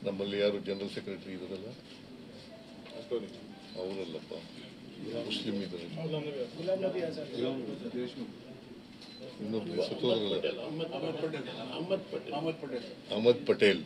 ನಮ್ಮಲ್ಲಿ ಯಾರು general secretary ಇದಾರಲ್ಲ ಅವರಲ್ಲಪ್ಪ ಮುಸ್ಲಿಂ ಇದ್ದಾರೆ ಇನ್ನೊಬ್ರು ಸತ್ತೋದ್ರಲ್ಲ Ahmed Patel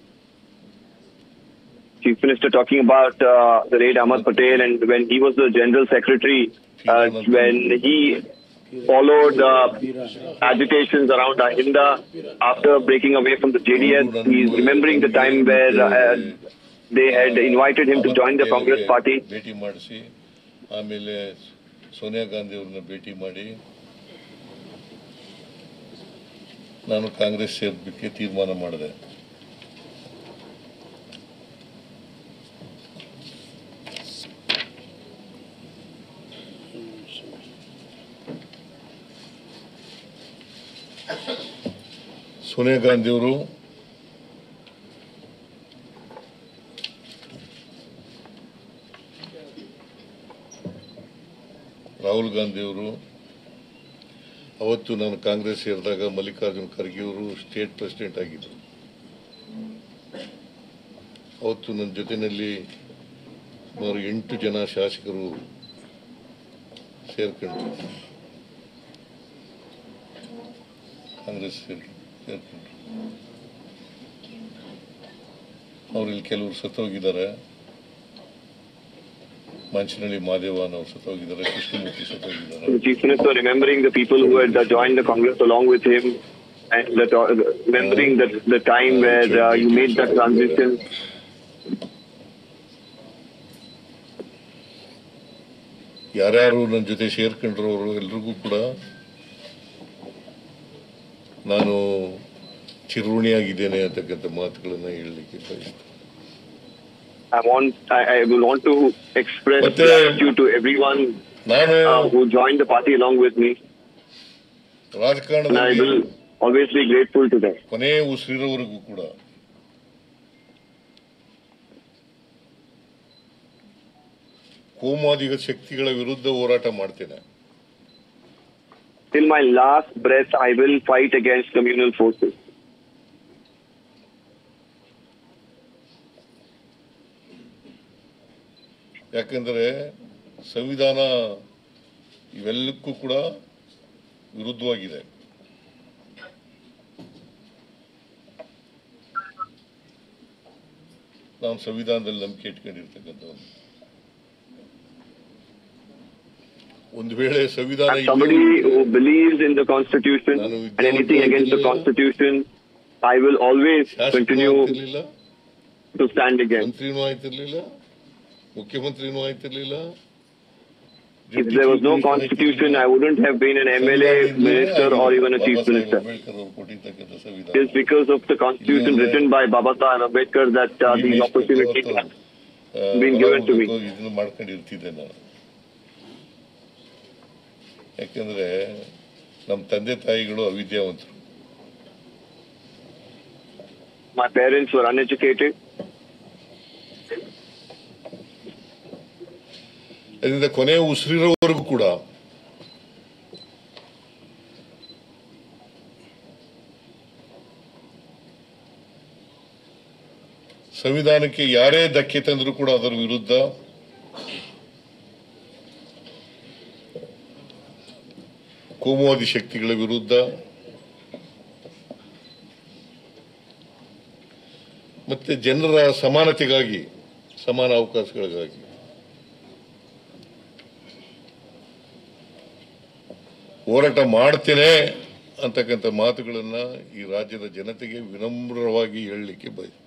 Chief Minister talking about uh, the raid Ahmad Patel and when he was the General Secretary, uh, when he followed uh, agitations around Ahinda after breaking away from the JDS. He's remembering the time where uh, they had invited him to join the Congress party. ಭೇಟಿ ಮಾಡಿಸಿ ಆಮೇಲೆ ಸೋನಿಯಾ ಗಾಂಧಿ ಅವ್ರನ್ನ ಭೇಟಿ ಮಾಡಿ ನಾನು ಕಾಂಗ್ರೆಸ್ ಸೇರ್ಬೇಕೆ ತೀರ್ಮಾನ ಮಾಡಿದೆ ಸೋನಿಯಾ ಗಾಂಧಿಯವರು ರಾಹುಲ್ ಗಾಂಧಿಯವರು ಅವತ್ತು ನಾನು ಕಾಂಗ್ರೆಸ್ ಸೇರಿದಾಗ ಮಲ್ಲಿಕಾರ್ಜುನ್ ಖರ್ಗೆ ಅವರು ಸ್ಟೇಟ್ ಪ್ರೆಸಿಡೆಂಟ್ ಆಗಿದ್ದರು ಅವತ್ತು ನನ್ನ ಜೊತೆಯಲ್ಲಿ ಸುಮಾರು ಎಂಟು ಜನ ಶಾಸಕರು ಸೇರ್ಕೊಂಡ್ರು ಕಾಂಗ್ರೆಸ್ ಸೇರ್ ಸೇರ್ಕೊಂಡ್ರು ಅವ್ರಲ್ಲಿ ಕೆಲವರು ಸತ್ತೋಗಿದ್ದಾರೆ ಮಂಚನಹಳ್ಳಿ ಮಾದೇವನ್ ಅವ್ರು ಸತ್ತೋಗಿದ್ದಾರೆ Krishnamurthy ಸತ್ತೋಗಿದ್ದಾರೆ The Chief Minister remembering the people who had uh, joined the Congress along with him and the, remembering the, the time where uh, you made that transition. ಯಾರ್ಯಾರು ನನ್ನ ಜೊತೆ ಸೇರ್ಕೊಂಡ್ರು ಅವರು ಎಲ್ರಿಗೂ ಕೂಡ ನಾನು ಚಿರುಣಿಯಾಗಿದ್ದೇನೆ ಅಂತಕ್ಕಂಥ ಮಾತುಗಳನ್ನ ಹೇಳಲಿಕ್ಕೆ ಬಯಸ್ತೇನೆ I want, I, I will want to express But, uh, gratitude to everyone ನಾನು uh, who joined the party along with me, and I ರಾಜಕಾರಣದಲ್ಲಿ will always be grateful to them. ಕೊನೆ ಉಸಿರಿರೋವರೆಗೂ ಕೂಡ ಕೋಮಾದಿಗ ಶಕ್ತಿಗಳ ವಿರುದ್ಧ ಹೋರಾಟ ಮಾಡ್ತೇನೆ Till my last breath, I will fight against communal forces. ಯಾಕಂದ್ರೆ ಸಂವಿಧಾನ ಇವೆಲ್ಲಕ್ಕೂ ಕೂಡ ವಿರುದ್ಧವಾಗಿದೆ ನಾವು ಸಂವಿಧಾನದಲ್ಲಿ ನಂಬಿಕೆ ಇಟ್ಕೊಂಡಿರ್ತಕ್ಕಂಥವ್ರು ಒಂದು ವೇಳೆ ಸಂವಿಧಾನ As somebody ಇಲ್ಲದೆ who believes in the Constitution ನಾನು and anything against the Constitution, I will always ಶಾಸಕನೂ continue ಆಗ್ತಿರ್ಲಿಲ್ಲ to stand against. ಮಂತ್ರಿನೂ ಆಯ್ತಿರ್ಲಿಲ್ಲ ಮುಖ್ಯಮಂತ್ರಿನೂ ಆಯ್ತಿರ್ಲಿಲ್ಲ If there was no Constitution, I wouldn't have been an MLA, minister, or even a chief minister. Ambedkar ಅವರು ಕೊಟ್ಟಿರ್ತಕ್ಕಂಥ ಸಂವಿಧಾನ It is because of the Constitution written by Baba Sahib Ambedkar that uh, these opportunities have been given to me. ಇದನ್ನು ಮಾಡ್ಕೊಂಡಿರ್ತಿದ್ದೆ ನಾನು ಯಾಕಂದ್ರೆ ನಮ್ಮ ತಂದೆ ತಾಯಿಗಳು ಅವಿದ್ಯಾವಂತರು My parents were uneducated. ಅದರಿಂದ ಕೊನೆ ಉಸಿರಿರೋವರೆಗೂ ಕೂಡ ಸಂವಿಧಾನಕ್ಕೆ ಯಾರೇ ಧಕ್ಕೆ ತಂದರೂ ಕೂಡ ಅದರ ವಿರುದ್ಧ ಕೋಮುವಾದಿ ಶಕ್ತಿಗಳ ವಿರುದ್ಧ ಮತ್ತೆ ಜನರ ಸಮಾನತೆಗಾಗಿ ಸಮಾನ ಅವಕಾಶಗಳಿಗಾಗಿ ಹೋರಾಟ ಮಾಡ್ತೇನೆ ಅಂತಕ್ಕಂಥ ಮಾತುಗಳನ್ನ ಈ ರಾಜ್ಯದ ಜನತೆಗೆ ವಿನಮ್ರವಾಗಿ ಹೇಳಲಿಕ್ಕೆ ಬಯ